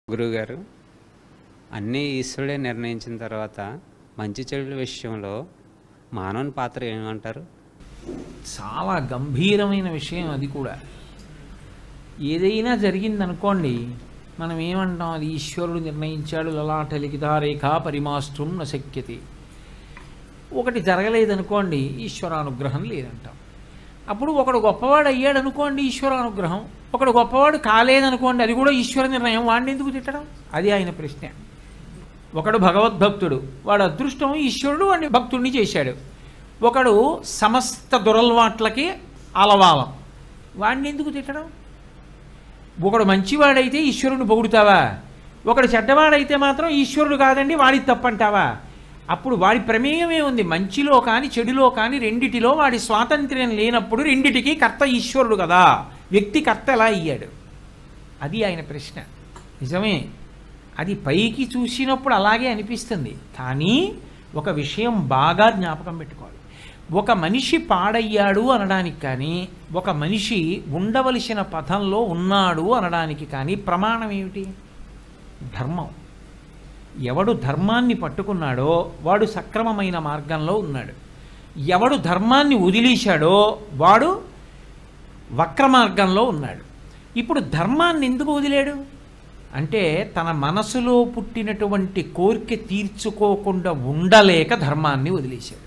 గురువుగారు అన్నీ ఈశ్వరుడే నిర్ణయించిన తర్వాత మంచి చెడుల విషయంలో మానవుని పాత్ర ఏమంటారు చాలా గంభీరమైన విషయం అది కూడా ఏదైనా జరిగిందనుకోండి మనం ఏమంటాం అది ఈశ్వరుడు నిర్ణయించాడు లలాట లిఖితారేఖ పరిమాష్టం నశక్యతే ఒకటి జరగలేదనుకోండి ఈశ్వరానుగ్రహం లేదంటాం అప్పుడు ఒకడు గొప్పవాడు అయ్యాడు అనుకోండి ఈశ్వరానుగ్రహం ఒకడు గొప్పవాడు కాలేదనుకోండి అది కూడా ఈశ్వర నిర్ణయం వాడిని ఎందుకు తిట్టడం అది ఆయన ప్రశ్న ఒకడు భగవద్భక్తుడు వాడు అదృష్టం ఈశ్వరుడు వాడిని భక్తుడిని చేశాడు ఒకడు సమస్త దురలవాట్లకి అలవాలం వాడిని ఎందుకు తిట్టడం ఒకడు మంచివాడైతే ఈశ్వరుని పొగుడుతావా ఒకడు చెడ్డవాడైతే మాత్రం ఈశ్వరుడు కాదండి వాడి తప్పంటావా అప్పుడు వాడి ప్రమేయమే ఉంది మంచిలో కానీ చెడులో కానీ రెండిటిలో వాడి స్వాతంత్ర్యం లేనప్పుడు రెండిటికి కర్త ఈశ్వరుడు కదా వ్యక్తి కర్త ఎలా అయ్యాడు అది ఆయన ప్రశ్న నిజమే అది పైకి చూసినప్పుడు అలాగే అనిపిస్తుంది కానీ ఒక విషయం బాగా జ్ఞాపకం పెట్టుకోవాలి ఒక మనిషి పాడయ్యాడు అనడానికి కానీ ఒక మనిషి ఉండవలసిన పథంలో ఉన్నాడు అనడానికి కానీ ప్రమాణం ఏమిటి ధర్మం ఎవడు ధర్మాన్ని పట్టుకున్నాడో వాడు సక్రమమైన మార్గంలో ఉన్నాడు ఎవడు ధర్మాన్ని వదిలేశాడో వాడు వక్ర మార్గంలో ఉన్నాడు ఇప్పుడు ధర్మాన్ని ఎందుకు వదిలేడు అంటే తన మనసులో పుట్టినటువంటి కోరిక తీర్చుకోకుండా ఉండలేక ధర్మాన్ని వదిలేశాడు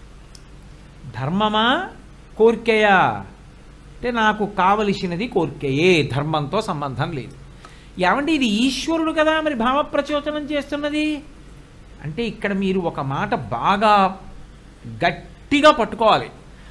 ధర్మమా కోరికయా అంటే నాకు కావలసినది కోరికయే ధర్మంతో సంబంధం లేదు ఏమంటే ఇది ఈశ్వరుడు కదా మరి భావప్రచోదనం చేస్తున్నది అంటే ఇక్కడ మీరు ఒక మాట బాగా గట్టిగా పట్టుకోవాలి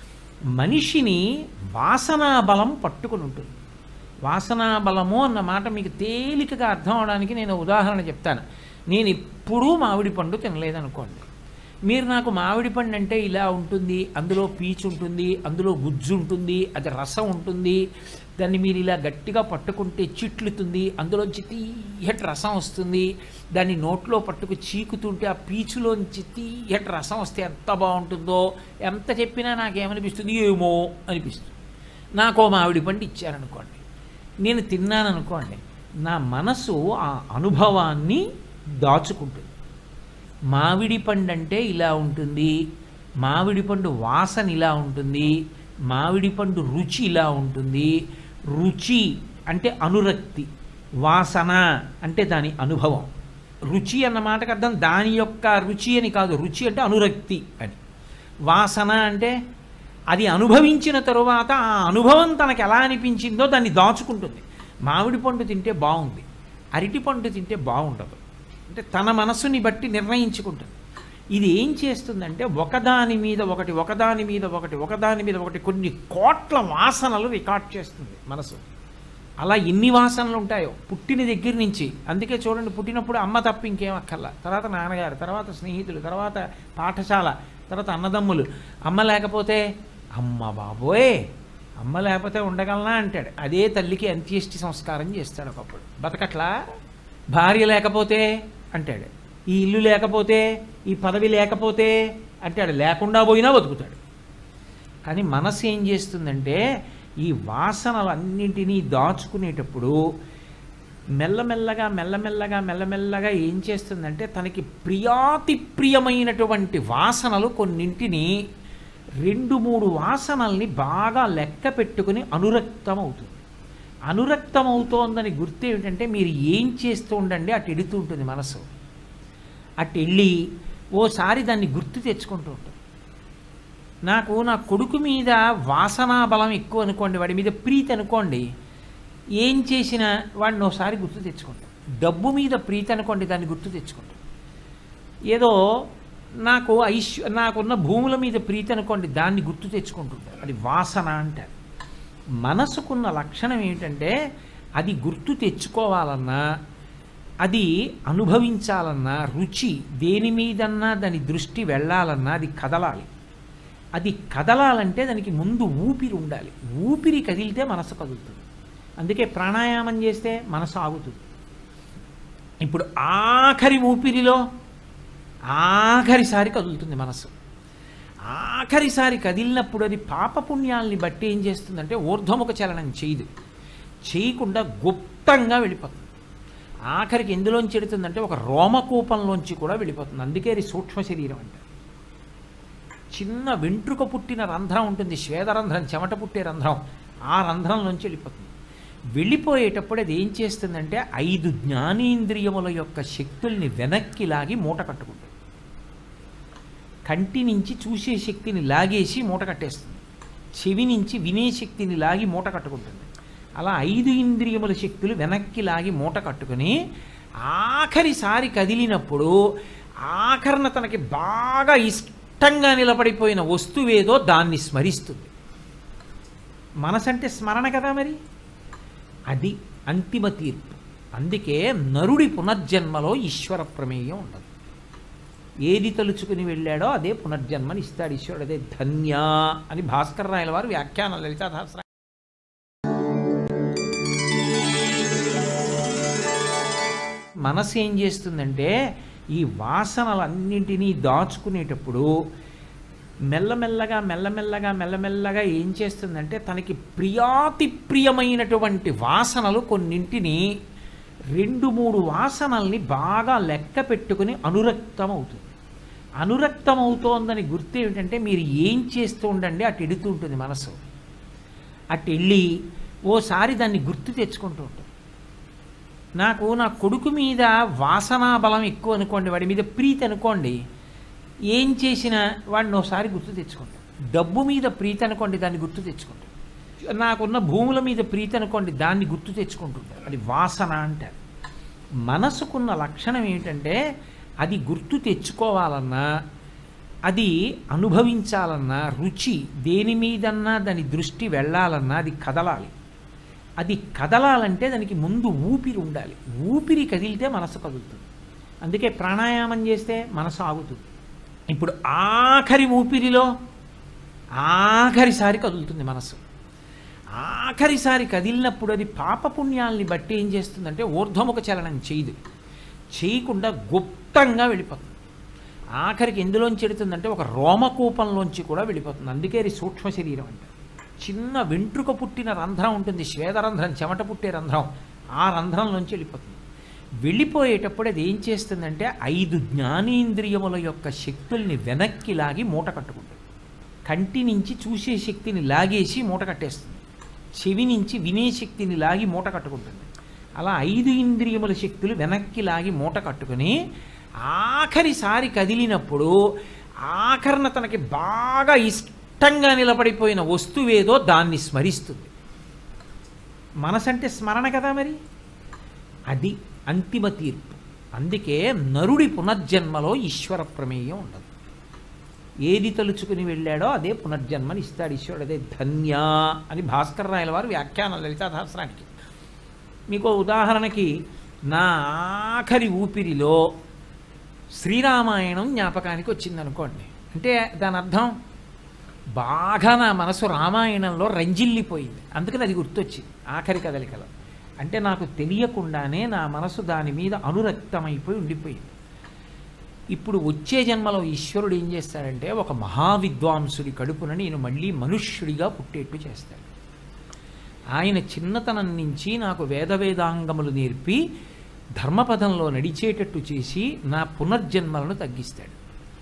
మనిషిని వాసనా బలం పట్టుకుని ఉంటుంది వాసనా బలము అన్న మాట మీకు తేలికగా అర్థం అవడానికి నేను ఉదాహరణ చెప్తాను నేను ఎప్పుడూ మామిడి పండు తినలేదనుకోండి మీరు నాకు మామిడి పండు అంటే ఇలా ఉంటుంది అందులో పీచు ఉంటుంది అందులో గుజ్జు ఉంటుంది అది రసం ఉంటుంది దాన్ని మీరు ఇలా గట్టిగా పట్టుకుంటే చిట్లుతుంది అందులోంచి తీయటి రసం వస్తుంది దాన్ని నోట్లో పట్టుకు చీకుతుంటే ఆ పీచులోంచి తీయటి రసం వస్తే ఎంత బాగుంటుందో ఎంత చెప్పినా నాకేమనిపిస్తుంది ఏమో అనిపిస్తుంది నాకో మామిడి పండు ఇచ్చారనుకోండి నేను తిన్నాననుకోండి నా మనసు ఆ అనుభవాన్ని దాచుకుంటుంది మామిడి పండు అంటే ఇలా ఉంటుంది మామిడి పండు వాసన ఇలా ఉంటుంది మామిడి పండు రుచి ఇలా ఉంటుంది రుచి అంటే అనురక్తి వాసన అంటే దాని అనుభవం రుచి అన్న మాటకు అర్థం దాని యొక్క రుచి అని కాదు రుచి అంటే అనురక్తి అని వాసన అంటే అది అనుభవించిన తరువాత ఆ అనుభవం తనకు ఎలా అనిపించిందో దాన్ని దాచుకుంటుంది మామిడి పండు తింటే బాగుంది అరటి పండు తింటే బాగుండదు అంటే తన మనసుని బట్టి నిర్ణయించుకుంటుంది ఇది ఏం చేస్తుందంటే ఒకదాని మీద ఒకటి ఒకదాని మీద ఒకటి ఒకదాని మీద ఒకటి కొన్ని కోట్ల వాసనలు రికార్డ్ చేస్తుంది మనసు అలా ఎన్ని వాసనలు ఉంటాయో పుట్టిన దగ్గర నుంచి అందుకే చూడండి పుట్టినప్పుడు అమ్మ తప్ప ఇంకేం అక్కర్లా తర్వాత నాన్నగారు తర్వాత స్నేహితులు తర్వాత పాఠశాల తర్వాత అన్నదమ్ములు అమ్మ లేకపోతే అమ్మ బాబోయ్ అమ్మ లేకపోతే ఉండగలనా అంటాడు అదే తల్లికి అంత్యేష్టి సంస్కారం చేస్తాడు ఒకప్పుడు బతకట్లా భార్య లేకపోతే అంటాడు ఈ ఇల్లు లేకపోతే ఈ పదవి లేకపోతే అంటాడు లేకుండా పోయినా బతుకుతాడు కానీ మనసు ఏం చేస్తుందంటే ఈ వాసనలన్నింటినీ దాచుకునేటప్పుడు మెల్లమెల్లగా మెల్లమెల్లగా మెల్లమెల్లగా ఏం చేస్తుందంటే తనకి ప్రియాతి ప్రియమైనటువంటి వాసనలు కొన్నింటిని రెండు మూడు వాసనల్ని బాగా లెక్క పెట్టుకుని అనురక్తం అవుతుంది అనురక్తం అవుతోందని గుర్తు ఏమిటంటే మీరు ఏం చేస్తూ ఉండండి అటు ఎడుతూ ఉంటుంది మనసు అటు వెళ్ళి ఓసారి దాన్ని గుర్తు తెచ్చుకుంటూ ఉంటుంది నాకు నా కొడుకు మీద వాసనా బలం ఎక్కువ అనుకోండి వాడి మీద ప్రీతి అనుకోండి ఏం చేసినా వాడిని ఒకసారి గుర్తు తెచ్చుకుంటాం డబ్బు మీద ప్రీతి అనుకోండి దాన్ని గుర్తు తెచ్చుకుంటాం ఏదో నాకు ఐశ్వ నాకున్న భూముల మీద ప్రీతి అనుకోండి దాన్ని గుర్తు తెచ్చుకుంటుంటారు అది వాసన అంటారు మనసుకున్న లక్షణం ఏమిటంటే అది గుర్తు తెచ్చుకోవాలన్నా అది అనుభవించాలన్నా రుచి దేని మీదన్నా దాని దృష్టి వెళ్ళాలన్నా అది కదలాలి అది కదలాలంటే దానికి ముందు ఊపిరి ఉండాలి ఊపిరి కదిలితే మనసు కదులుతుంది అందుకే ప్రాణాయామం చేస్తే మనసు ఆగుతుంది ఇప్పుడు ఆఖరి ఊపిరిలో ఆఖరిసారి కదులుతుంది మనసు ఆఖరిసారి కదిలినప్పుడు అది పాపపుణ్యాల్ని బట్టి ఏం చేస్తుందంటే ఊర్ధ్వముఖ చలనం చేయదు చేయకుండా గుప్తంగా వెళ్ళిపోతుంది ఆఖరికి ఎందులోంచి ఎడుతుందంటే ఒక రోమకూపంలోంచి కూడా వెళ్ళిపోతుంది అందుకే అది సూక్ష్మ శరీరం అంటే చిన్న వెంట్రుక పుట్టిన రంధ్రం ఉంటుంది శ్వేదరంధ్రం చెమట పుట్టే రంధ్రం ఆ రంధ్రంలోంచి వెళ్ళిపోతుంది వెళ్ళిపోయేటప్పుడు అది ఏం చేస్తుందంటే ఐదు జ్ఞానేంద్రియముల యొక్క శక్తుల్ని వెనక్కి లాగి మూట కట్టుకుంటుంది కంటి నుంచి చూసే శక్తిని లాగేసి మూట కట్టేస్తుంది చెవి నుంచి వినే శక్తిని లాగి మూట కట్టుకుంటుంది అలా ఐదు ఇంద్రియముల శక్తులు వెనక్కి లాగి మూట కట్టుకుని ఆఖరిసారి కదిలినప్పుడు ఆఖరణ తనకి బాగా ఇష్టంగా నిలబడిపోయిన వస్తువేదో దాన్ని స్మరిస్తుంది మనసంటే స్మరణ కదా మరి అది అంతిమ తీర్పు అందుకే నరుడి పునర్జన్మలో ఈశ్వర ప్రమేయం ఉండదు ఏది తలుచుకుని వెళ్ళాడో అదే పునర్జన్మని ఇస్తాడు ఈశ్వరుడు అదే ధన్య అని భాస్కర్ రాయల వారు వ్యాఖ్యానం లలితా సహస్ర మనసు ఏం చేస్తుందంటే ఈ వాసనలన్నింటినీ దాచుకునేటప్పుడు మెల్లమెల్లగా మెల్లమెల్లగా మెల్లమెల్లగా ఏం చేస్తుందంటే తనకి ప్రియాతి ప్రియమైనటువంటి వాసనలు కొన్నింటిని రెండు మూడు వాసనల్ని బాగా లెక్క పెట్టుకుని అనురక్తం అవుతుంది అనురక్తం అవుతోందని గుర్తు ఏమిటంటే మీరు ఏం చేస్తూ ఉండండి అటు ఎడుతూ ఉంటుంది మనసు అటు వెళ్ళి ఓసారి దాన్ని గుర్తు తెచ్చుకుంటూ ఉంటుంది నాకు నా కొడుకు మీద వాసనా బలం ఎక్కువ అనుకోండి వాడి మీద ప్రీతి అనుకోండి ఏం చేసినా వాడిని ఒకసారి గుర్తు తెచ్చుకుంటాం డబ్బు మీద ప్రీతి అనుకోండి దాన్ని గుర్తు తెచ్చుకుంటాం నాకున్న భూముల మీద ప్రీతి అనుకోండి దాన్ని గుర్తు తెచ్చుకుంటుంటారు అది వాసన అంటారు మనసుకున్న లక్షణం ఏమిటంటే అది గుర్తు తెచ్చుకోవాలన్నా అది అనుభవించాలన్నా రుచి దేని మీదన్నా దాని దృష్టి వెళ్ళాలన్నా అది కదలాలి అది కదలాలంటే దానికి ముందు ఊపిరి ఉండాలి ఊపిరి కదిలితే మనసు కదులుతుంది అందుకే ప్రాణాయామం చేస్తే మనసు ఆగుతుంది ఇప్పుడు ఆఖరి ఊపిరిలో ఆఖరిసారి కదులుతుంది మనసు ఆఖరిసారి కదిలినప్పుడు అది పాపపుణ్యాల్ని బట్టి ఏం చేస్తుందంటే ఊర్ధ్వముఖ చలనం చేయదు చేయకుండా గుప్తంగా వెళ్ళిపోతుంది ఆఖరికి ఎందులోంచి ఎడుతుందంటే ఒక రోమకూపంలోంచి కూడా వెళ్ళిపోతుంది అందుకే అది సూక్ష్మ శరీరం అంటే చిన్న వెంట్రుక పుట్టిన రంధ్రం ఉంటుంది శ్వేదరంధ్రం చెమట పుట్టే రంధ్రం ఆ రంధ్రంలోంచి వెళ్ళిపోతుంది వెళ్ళిపోయేటప్పుడు అది ఏం చేస్తుందంటే ఐదు జ్ఞానేంద్రియముల యొక్క శక్తుల్ని వెనక్కి లాగి మూట కట్టుకుంటుంది కంటి నుంచి చూసే శక్తిని లాగేసి మూట కట్టేస్తుంది చెవి నుంచి వినే శక్తిని లాగి మూట కట్టుకుంటుంది అలా ఐదు ఇంద్రియముల శక్తులు వెనక్కి లాగి మూట కట్టుకుని ఆఖరిసారి కదిలినప్పుడు ఆఖరణ తనకి బాగా ఇష్టంగా నిలబడిపోయిన వస్తువేదో దాన్ని స్మరిస్తుంది మనసంటే స్మరణ కదా మరి అది అంతిమ తీర్పు అందుకే నరుడి పునర్జన్మలో ఈశ్వర ప్రమేయం ఉండదు ఏది తలుచుకుని వెళ్ళాడో అదే పునర్జన్మని ఇస్తాడు ఈశ్వరుడు అదే ధన్య అని భాస్కర్ రాయల వారు వ్యాఖ్యానం లలితా సహస్రానికి మీకు ఉదాహరణకి నా ఆఖరి ఊపిరిలో శ్రీరామాయణం జ్ఞాపకానికి వచ్చిందనుకోండి అంటే దాని అర్థం బాగా నా మనసు రామాయణంలో రంజిల్లిపోయింది అందుకని అది గుర్తొచ్చింది ఆఖరి కదలికలో అంటే నాకు తెలియకుండానే నా మనసు దాని మీద అనురక్తమైపోయి ఉండిపోయింది ఇప్పుడు వచ్చే జన్మలో ఈశ్వరుడు ఏం చేస్తాడంటే ఒక మహావిద్వాంసుడి కడుపున నేను మళ్ళీ మనుష్యుడిగా పుట్టేట్టు చేస్తాడు ఆయన చిన్నతనం నుంచి నాకు వేద వేదాంగములు నేర్పి ధర్మపదంలో నడిచేటట్టు చేసి నా పునర్జన్మలను తగ్గిస్తాడు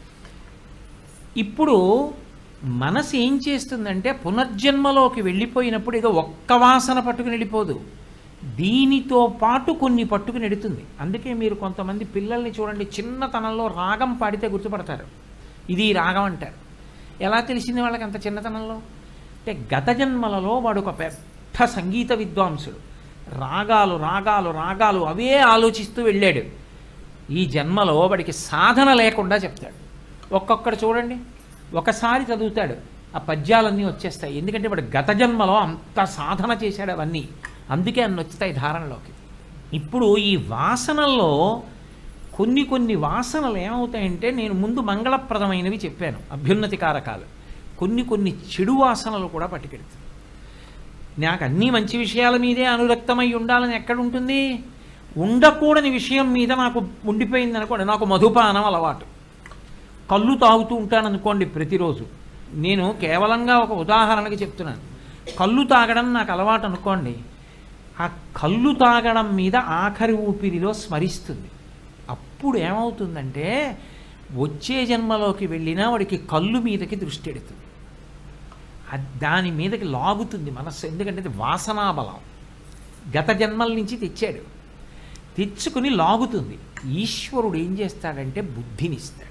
ఇప్పుడు మనసు ఏం చేస్తుందంటే పునర్జన్మలోకి వెళ్ళిపోయినప్పుడు ఏదో ఒక్క వాసన పట్టుకుని వెళ్ళిపోదు దీనితో పాటు కొన్ని పట్టుకుని ఎడుతుంది అందుకే మీరు కొంతమంది పిల్లల్ని చూడండి చిన్నతనంలో రాగం పాడితే గుర్తుపడతారు ఇది రాగం అంటారు ఎలా తెలిసింది వాళ్ళకి అంత చిన్నతనంలో అంటే గత జన్మలలో వాడు ఒక పెద్ద సంగీత విద్వాంసుడు రాగాలు రాగాలు రాగాలు అవే ఆలోచిస్తూ వెళ్ళాడు ఈ జన్మలో వాడికి సాధన లేకుండా చెప్తాడు ఒక్కొక్కడు చూడండి ఒకసారి చదువుతాడు ఆ పద్యాలన్నీ వచ్చేస్తాయి ఎందుకంటే వాడు గత జన్మలో అంత సాధన చేశాడు అవన్నీ అందుకే అన్ని వచ్చుతాయి ధారణలోకి ఇప్పుడు ఈ వాసనల్లో కొన్ని కొన్ని వాసనలు ఏమవుతాయంటే నేను ముందు మంగళప్రదమైనవి చెప్పాను అభ్యున్నతి కారకాలు కొన్ని కొన్ని చెడు వాసనలు కూడా పట్టుకెడుతాయి నాకు అన్ని మంచి విషయాల మీదే అనురక్తమై ఉండాలని ఎక్కడ ఉంటుంది ఉండకూడని విషయం మీద నాకు ఉండిపోయింది అనుకోండి నాకు మధుపానం అలవాటు కళ్ళు తాగుతూ ఉంటాను అనుకోండి ప్రతిరోజు నేను కేవలంగా ఒక ఉదాహరణకి చెప్తున్నాను కళ్ళు తాగడం నాకు అలవాటు అనుకోండి ఆ కళ్ళు తాగడం మీద ఆఖరి ఊపిరిలో స్మరిస్తుంది అప్పుడు ఏమవుతుందంటే వచ్చే జన్మలోకి వెళ్ళినా వాడికి కళ్ళు మీదకి దృష్టి ఎడుతుంది అది దాని మీదకి లాగుతుంది మనస్సు ఎందుకంటే అది వాసనాబలం గత జన్మల నుంచి తెచ్చాడు తెచ్చుకుని లాగుతుంది ఈశ్వరుడు ఏం చేస్తాడంటే బుద్ధినిస్తాడు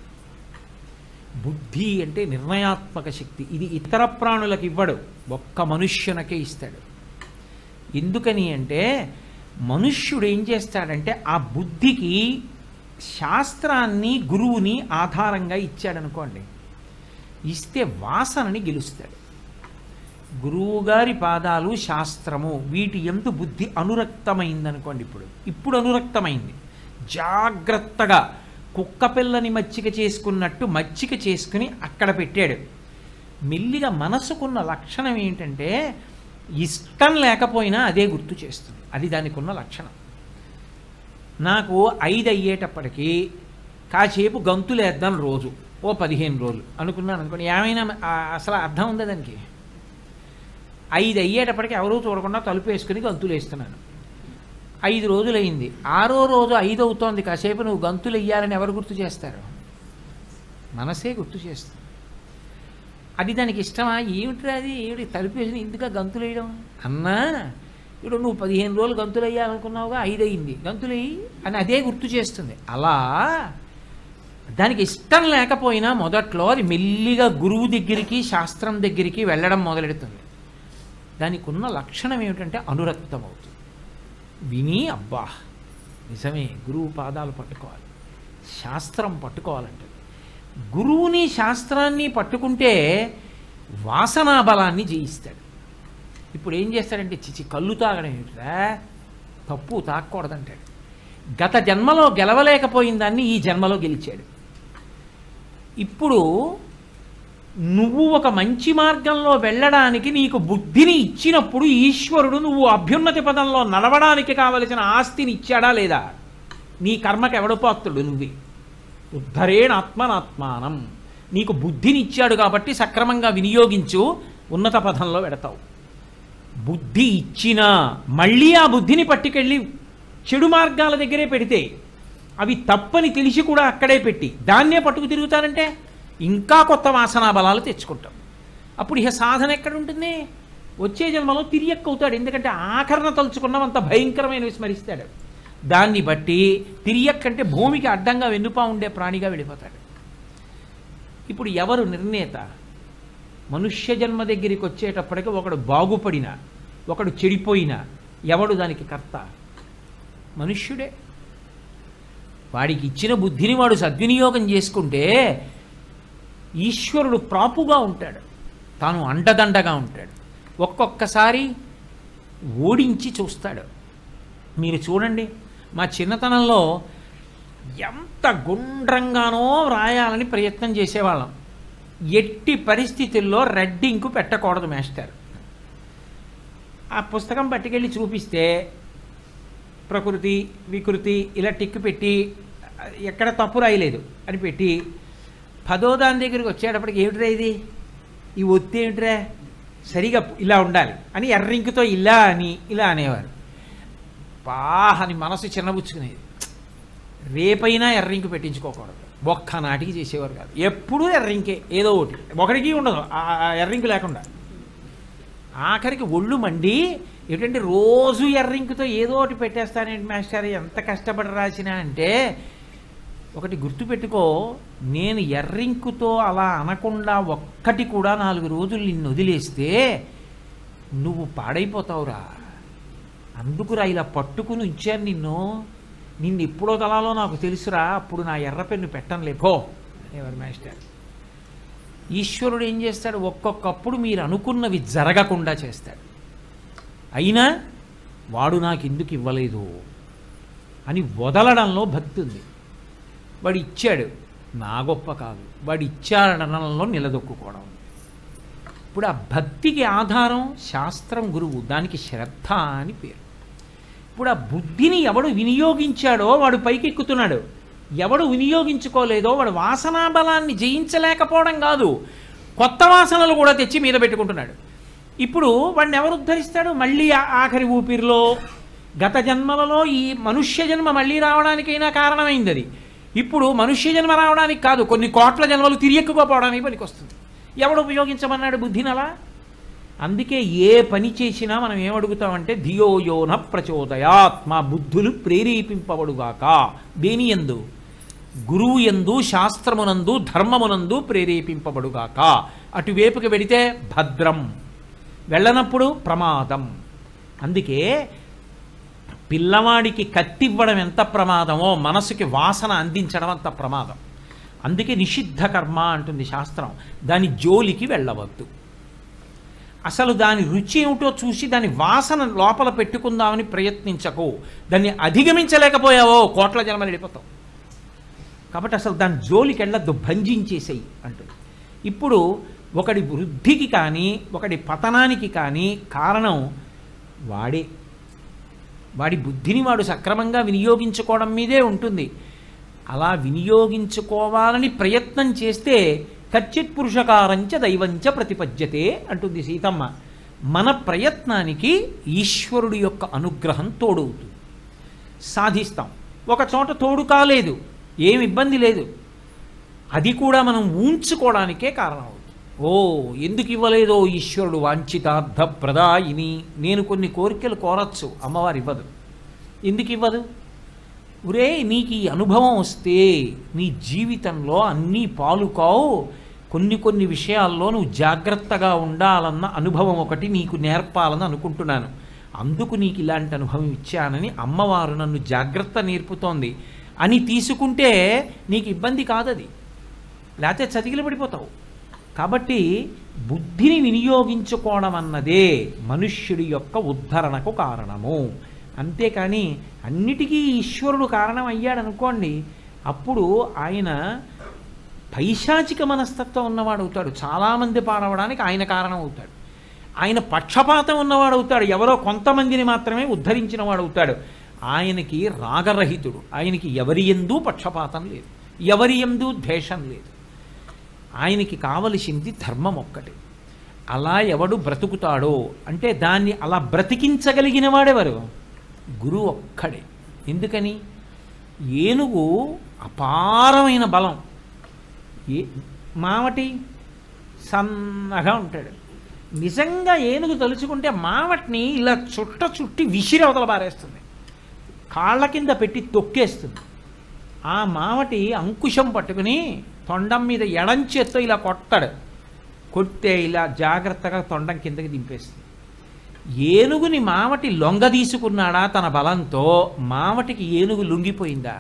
బుద్ధి అంటే నిర్ణయాత్మక శక్తి ఇది ఇతర ప్రాణులకు ఇవ్వడు ఒక్క మనుష్యునకే ఇస్తాడు ఎందుకని అంటే మనుష్యుడు ఏం చేస్తాడంటే ఆ బుద్ధికి శాస్త్రాన్ని గురువుని ఆధారంగా ఇచ్చాడనుకోండి ఇస్తే వాసనని గెలుస్తాడు గురువుగారి పాదాలు శాస్త్రము వీటి ఎందు బుద్ధి అనురక్తమైందనుకోండి ఇప్పుడు ఇప్పుడు అనురక్తమైంది జాగ్రత్తగా కుక్క పిల్లని మచ్చిక చేసుకున్నట్టు మచ్చిక చేసుకుని అక్కడ పెట్టాడు మెల్లిగా మనసుకున్న లక్షణం ఏంటంటే ఇష్టం లేకపోయినా అదే గుర్తు చేస్తుంది అది దానికి ఉన్న లక్షణం నాకు ఐదు అయ్యేటప్పటికీ కాసేపు గంతులేద్దాం రోజు ఓ పదిహేను రోజులు అనుకున్నాను అనుకోండి ఏమైనా ఆ, అసలు అర్థం ఉందా దానికి ఐదు అయ్యేటప్పటికి ఎవరూ చూడకుండా తలుపు వేసుకుని గంతులు వేస్తున్నాను ఐదు రోజులైంది ఆరో రోజు ఐదు అవుతోంది కాసేపు నువ్వు గంతులు వెయ్యాలని ఎవరు గుర్తు చేస్తారు మనసే గుర్తు చేస్తుంది అది దానికి ఇష్టమా ఏమిట్రా అది ఏమిటి తలుపు వేసి ఎందుక గంతులు వేయడం అన్నా ఇప్పుడు నువ్వు పదిహేను రోజులు గంతులు వేయాలనుకున్నావుగా ఐదు అయింది గంతులు వేయి అని అదే గుర్తు చేస్తుంది అలా దానికి ఇష్టం లేకపోయినా మొదట్లో అది మెల్లిగా గురువు దగ్గరికి శాస్త్రం దగ్గరికి వెళ్ళడం మొదలెడుతుంది దానికి ఉన్న లక్షణం ఏమిటంటే అనురక్తం అవుతుంది విని అబ్బా నిజమే గురువు పాదాలు పట్టుకోవాలి శాస్త్రం పట్టుకోవాలంటే గురువుని శాస్త్రాన్ని పట్టుకుంటే వాసనా బలాన్ని జయిస్తాడు ఇప్పుడు ఏం చేస్తాడంటే చిచి కళ్ళు తాగడం ఏమిట్రా తప్పు తాగకూడదంటాడు గత జన్మలో గెలవలేకపోయిన దాన్ని ఈ జన్మలో గెలిచాడు ఇప్పుడు నువ్వు ఒక మంచి మార్గంలో వెళ్ళడానికి నీకు బుద్ధిని ఇచ్చినప్పుడు ఈశ్వరుడు నువ్వు అభ్యున్నతి పదంలో నడవడానికి కావలసిన ఆస్తిని ఇచ్చాడా లేదా నీ కర్మకి ఎవడు పాత్రుడు నువ్వే ఉద్ధరేణ ఆత్మనాత్మానం నీకు బుద్ధిని ఇచ్చాడు కాబట్టి సక్రమంగా వినియోగించు ఉన్నత పదంలో పెడతావు బుద్ధి ఇచ్చినా మళ్ళీ ఆ బుద్ధిని పట్టుకెళ్ళి చెడు మార్గాల దగ్గరే పెడితే అవి తప్పని తెలిసి కూడా అక్కడే పెట్టి దాన్నే పట్టుకు తిరుగుతారంటే ఇంకా కొత్త వాసనా బలాలు తెచ్చుకుంటాం అప్పుడు ఇక సాధన ఎక్కడ ఉంటుంది వచ్చే జన్మలో తిరియక్కవుతాడు ఎందుకంటే ఆకరణ తలుచుకున్నవంత భయంకరమైనవి స్మరిస్తాడు దాన్ని బట్టి తిరియక్ అంటే భూమికి అడ్డంగా వెన్నుపా ఉండే ప్రాణిగా వెళ్ళిపోతాడు ఇప్పుడు ఎవరు నిర్ణేత మనుష్య జన్మ దగ్గరికి వచ్చేటప్పటికి ఒకడు బాగుపడిన ఒకడు చెడిపోయిన ఎవడు దానికి కర్త మనుష్యుడే వాడికి ఇచ్చిన బుద్ధిని వాడు సద్వినియోగం చేసుకుంటే ఈశ్వరుడు ప్రాపుగా ఉంటాడు తాను అండదండగా ఉంటాడు ఒక్కొక్కసారి ఓడించి చూస్తాడు మీరు చూడండి మా చిన్నతనంలో ఎంత గుండ్రంగానో రాయాలని ప్రయత్నం చేసేవాళ్ళం ఎట్టి పరిస్థితుల్లో రెడ్ ఇంకు పెట్టకూడదు మాస్టర్ ఆ పుస్తకం పట్టుకెళ్ళి చూపిస్తే ప్రకృతి వికృతి ఇలా టిక్ పెట్టి ఎక్కడ తప్పు రాయలేదు అని పెట్టి పదో దాని దగ్గరికి వచ్చేటప్పటికి ఏమిట్రా ఇది ఈ ఒత్తి ఏమిట్రా సరిగా ఇలా ఉండాలి అని ఎర్రింకుతో ఇలా అని ఇలా అనేవారు బాహ్ అని మనసు చిన్నబుచ్చుకునేది రేపైనా ఎర్రింకు పెట్టించుకోకూడదు ఒక్క నాటికి చేసేవారు కాదు ఎప్పుడూ ఎర్రింకే ఏదో ఒకటి ఒకటికి ఉండదు ఆ ఆ ఎర్రింకు లేకుండా ఆఖరికి ఒళ్ళు మండి ఏంటంటే రోజు ఎర్రింకుతో ఏదో ఒకటి పెట్టేస్తానేంటి మాస్టర్ ఎంత కష్టపడి రాసినా అంటే ఒకటి గుర్తుపెట్టుకో నేను ఎర్రింకుతో అలా అనకుండా ఒక్కటి కూడా నాలుగు రోజులు నిన్ను వదిలేస్తే నువ్వు పాడైపోతావురా అందుకురా ఇలా పట్టుకుని ఉంచాను నిన్ను నిన్ను ఎప్పుడో తలాలో నాకు తెలుసురా అప్పుడు నా ఎర్ర పెన్ను పెట్టంలే పో అనేవారు మాస్టర్ ఈశ్వరుడు ఏం చేస్తాడు ఒక్కొక్కప్పుడు మీరు అనుకున్నవి జరగకుండా చేస్తాడు అయినా వాడు నాకు ఎందుకు ఇవ్వలేదు అని వదలడంలో భక్తి ఉంది వాడు ఇచ్చాడు నా గొప్ప కాదు వాడు ఇచ్చాడనడంలో నిలదొక్కుకోవడం ఇప్పుడు ఆ భక్తికి ఆధారం శాస్త్రం గురువు దానికి శ్రద్ధ అని పేరు ఇప్పుడు ఆ బుద్ధిని ఎవడు వినియోగించాడో వాడు పైకెక్కుతున్నాడు ఎవడు వినియోగించుకోలేదో వాడు వాసనా బలాన్ని జయించలేకపోవడం కాదు కొత్త వాసనలు కూడా తెచ్చి మీద పెట్టుకుంటున్నాడు ఇప్పుడు వాడిని ఎవరు ఉద్ధరిస్తాడు మళ్ళీ ఆ ఆఖరి ఊపిరిలో గత జన్మలలో ఈ మనుష్య జన్మ మళ్ళీ రావడానికైనా కారణమైంది అది ఇప్పుడు మనుష్య జన్మ రావడానికి కాదు కొన్ని కోట్ల జన్మలు తిరియక్కుపోవడానికి పనికి వస్తుంది ఎవడు ఉపయోగించమన్నాడు బుద్ధిని అలా అందుకే ఏ పని చేసినా మనం ఏమడుగుతామంటే ధియోయోన ప్రచోదయాత్ మా బుద్ధులు ప్రేరేపింపబడుగాక దేని ఎందు గురువు ఎందు శాస్త్రమునందు ధర్మమునందు ప్రేరేపింపబడుగాక అటువైపుకి వెడితే భద్రం వెళ్ళనప్పుడు ప్రమాదం అందుకే పిల్లవాడికి కత్తివ్వడం ఎంత ప్రమాదమో మనసుకి వాసన అందించడం అంత ప్రమాదం అందుకే నిషిద్ధ కర్మ అంటుంది శాస్త్రం దాని జోలికి వెళ్ళవద్దు అసలు దాని రుచి ఏమిటో చూసి దాని వాసన లోపల పెట్టుకుందామని ప్రయత్నించకు దాన్ని అధిగమించలేకపోయావో కోట్ల జన్మలు వెళ్ళిపోతావు కాబట్టి అసలు దాని జోలికి వెళ్ళద్దు భంజించేసేయి అంటుంది ఇప్పుడు ఒకడి వృద్ధికి కానీ ఒకడి పతనానికి కానీ కారణం వాడే వాడి బుద్ధిని వాడు సక్రమంగా వినియోగించుకోవడం మీదే ఉంటుంది అలా వినియోగించుకోవాలని ప్రయత్నం చేస్తే కచ్చిత్ పురుషకారంచ దైవంచ ప్రతిపద్యతే అంటుంది సీతమ్మ మన ప్రయత్నానికి ఈశ్వరుడి యొక్క అనుగ్రహం తోడవుతుంది సాధిస్తాం ఒక చోట తోడు కాలేదు ఏమి ఇబ్బంది లేదు అది కూడా మనం ఊంచుకోవడానికే కారణం అవుతుంది ఓ ఎందుకు ఇవ్వలేదో ఈశ్వరుడు వాంఛితార్థ ప్రదాయిని నేను కొన్ని కోరికలు కోరచ్చు అమ్మవారు ఇవ్వదు ఎందుకు ఇవ్వదు ఒరే నీకు ఈ అనుభవం వస్తే నీ జీవితంలో అన్నీ పాలుకావు కొన్ని కొన్ని విషయాల్లో నువ్వు జాగ్రత్తగా ఉండాలన్న అనుభవం ఒకటి నీకు నేర్పాలని అనుకుంటున్నాను అందుకు నీకు ఇలాంటి అనుభవం ఇచ్చానని అమ్మవారు నన్ను జాగ్రత్త నేర్పుతోంది అని తీసుకుంటే నీకు ఇబ్బంది కాదది లేకపోతే చతికిలు పడిపోతావు కాబట్టి బుద్ధిని వినియోగించుకోవడం అన్నదే మనుష్యుడి యొక్క ఉద్ధరణకు కారణము అంతేకాని అన్నిటికీ ఈశ్వరుడు కారణం అయ్యాడు అనుకోండి అప్పుడు ఆయన పైశాచిక మనస్తత్వం ఉన్నవాడు అవుతాడు చాలామంది పాడవడానికి ఆయన కారణం అవుతాడు ఆయన పక్షపాతం ఉన్నవాడు అవుతాడు ఎవరో కొంతమందిని మాత్రమే ఉద్ధరించిన వాడు అవుతాడు ఆయనకి రాగరహితుడు ఆయనకి ఎవరి ఎందు పక్షపాతం లేదు ఎవరి ఎందు ద్వేషం లేదు ఆయనకి కావలసింది ధర్మం ఒక్కటి అలా ఎవడు బ్రతుకుతాడో అంటే దాన్ని అలా బ్రతికించగలిగిన వాడెవరు గురువు ఒక్కడే ఎందుకని ఏనుగు అపారమైన బలం ఏ మావటి సన్నగా ఉంటాడు నిజంగా ఏనుగు తలుచుకుంటే మావటిని ఇలా చుట్ట చుట్టి విసిరి అవతల పారేస్తుంది కాళ్ళ కింద పెట్టి తొక్కేస్తుంది ఆ మావటి అంకుశం పట్టుకుని తొండం మీద ఎడంచేత్తో ఇలా కొట్టాడు కొట్టే ఇలా జాగ్రత్తగా తొండం కిందకి దింపేస్తుంది ఏనుగుని మావటి లొంగ తీసుకున్నాడా తన బలంతో మావటికి ఏనుగు లొంగిపోయిందా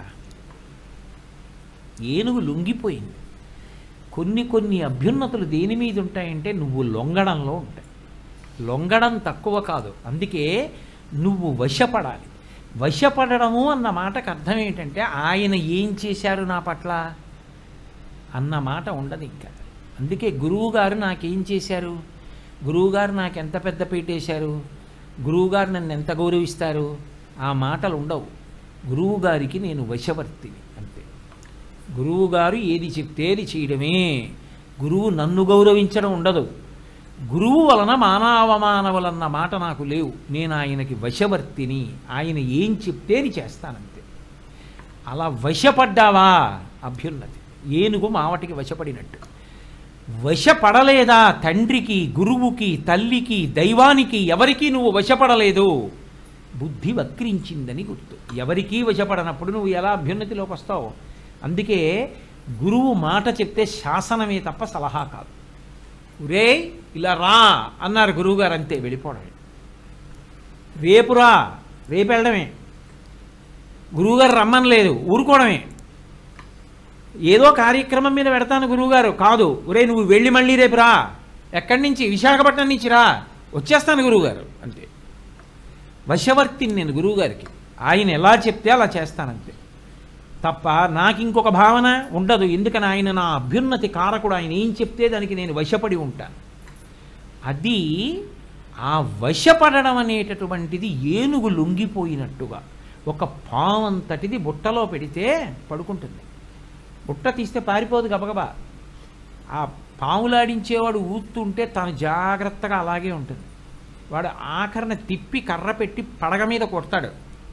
ఏనుగు లొంగిపోయింది కొన్ని కొన్ని అభ్యున్నతులు దేని మీద ఉంటాయంటే నువ్వు లొంగడంలో ఉంటాయి లొంగడం తక్కువ కాదు అందుకే నువ్వు వశపడాలి వశపడడము అన్న మాటకు అర్థం ఏంటంటే ఆయన ఏం చేశారు నా పట్ల అన్న మాట ఉండదు ఇంకా అందుకే గురువుగారు నాకేం చేశారు గురువుగారు నాకు ఎంత పెద్ద పీటేశారు గురువుగారు నన్ను ఎంత గౌరవిస్తారు ఆ మాటలు ఉండవు గురువుగారికి నేను వశవర్తిని అంతే గురువుగారు ఏది చెప్తే అది చేయడమే గురువు నన్ను గౌరవించడం ఉండదు గురువు వలన మానవమానవులన్న మాట నాకు లేవు నేను ఆయనకి వశవర్తిని ఆయన ఏం చెప్తే అది చేస్తానంతే అలా వశపడ్డావా అభ్యున్నతి ఏనుగు మావటికి వశపడినట్టు వశపడలేదా తండ్రికి గురువుకి తల్లికి దైవానికి ఎవరికి నువ్వు వశపడలేదు బుద్ధి వక్రించిందని గుర్తు ఎవరికీ వశపడనప్పుడు నువ్వు ఎలా అభ్యున్నతిలోకి వస్తావు అందుకే గురువు మాట చెప్తే శాసనమే తప్ప సలహా కాదు రే ఇలా రా అన్నారు గురువుగారు అంతే వెళ్ళిపోవడమే రేపురా రేపు వెళ్ళడమే గురువుగారు రమ్మనలేదు ఊరుకోవడమే ఏదో కార్యక్రమం మీద పెడతాను గురువుగారు కాదు ఒరే నువ్వు వెళ్ళి మళ్ళీ రేపు రా ఎక్కడి నుంచి విశాఖపట్నం నుంచి రా వచ్చేస్తాను గురువుగారు అంతే వశవర్తిని నేను గురువుగారికి ఆయన ఎలా చెప్తే అలా చేస్తానంతే తప్ప నాకు ఇంకొక భావన ఉండదు ఎందుకని ఆయన నా అభ్యున్నతి కారకుడు ఆయన ఏం చెప్తే దానికి నేను వశపడి ఉంటాను అది ఆ వశపడడం అనేటటువంటిది ఏనుగు లొంగిపోయినట్టుగా ఒక పావంతటిది బుట్టలో పెడితే పడుకుంటుంది బుట్ట తీస్తే పారిపోదు గబగబా ఆ పాములాడించేవాడు ఊతుంటే తను జాగ్రత్తగా అలాగే ఉంటుంది వాడు ఆఖరణ తిప్పి కర్ర పెట్టి పడగ మీద కొడతాడు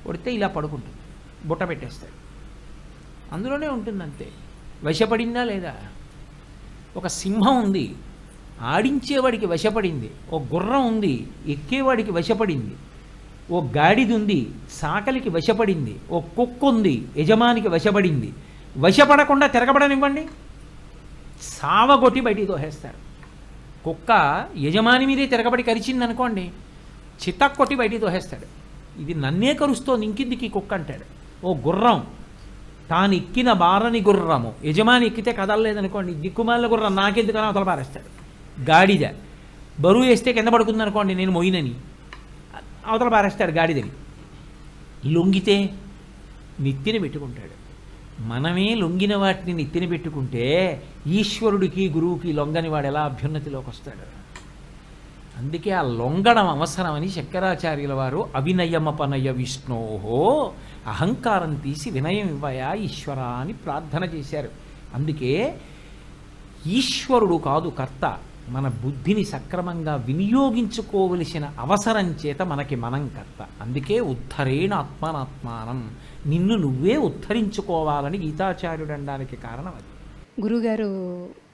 కొడితే ఇలా పడుకుంటుంది బుట్ట పెట్టేస్తాడు అందులోనే ఉంటుంది అంతే వశపడిందా లేదా ఒక సింహం ఉంది ఆడించేవాడికి వశపడింది ఓ గుర్రం ఉంది ఎక్కేవాడికి వశపడింది ఓ గాడిద ఉంది సాకలికి వశపడింది ఓ కుక్క ఉంది యజమానికి వశపడింది వశపడకుండా తిరగబడనివ్వండి సావగొట్టి బయటికి తోసేస్తారు కుక్క యజమాని మీదే తిరగబడి కరిచింది అనుకోండి చిత్తక్కొట్టి బయటికి తోసేస్తాడు ఇది నన్నే కరుస్తోంది ఇంకిందికి కుక్క అంటాడు ఓ గుర్రం తాను ఎక్కిన బారని గుర్రము యజమాని ఎక్కితే కదలలేదనుకోండి దిక్కుమాల గుర్రం నాకెందుకని అవతల పారేస్తాడు గాడిద బరువు వేస్తే కింద పడుకుంది అనుకోండి నేను మొయినని అవతల పారేస్తాడు గాడిదని లొంగితే నెత్తిన పెట్టుకుంటాడు మనమే లొంగిన వాటిని నెత్తిన పెట్టుకుంటే ఈశ్వరుడికి గురువుకి లొంగని వాడు ఎలా అభ్యున్నతిలోకి వస్తాడు అందుకే ఆ లొంగడం అవసరమని శంకరాచార్యుల వారు అవినయమపనయ విష్ణోహో అహంకారం తీసి వినయం ఇవ్వయా ఈశ్వర అని ప్రార్థన చేశారు అందుకే ఈశ్వరుడు కాదు కర్త మన బుద్ధిని సక్రమంగా వినియోగించుకోవలసిన అవసరం చేత మనకి మనం కర్త అందుకే ఉద్ధరేణ ఆత్మానాత్మానం నిన్ను నువ్వే ఉద్ధరించుకోవాలని గీతాచార్యుడు అనడానికి కారణం అది గురుగారు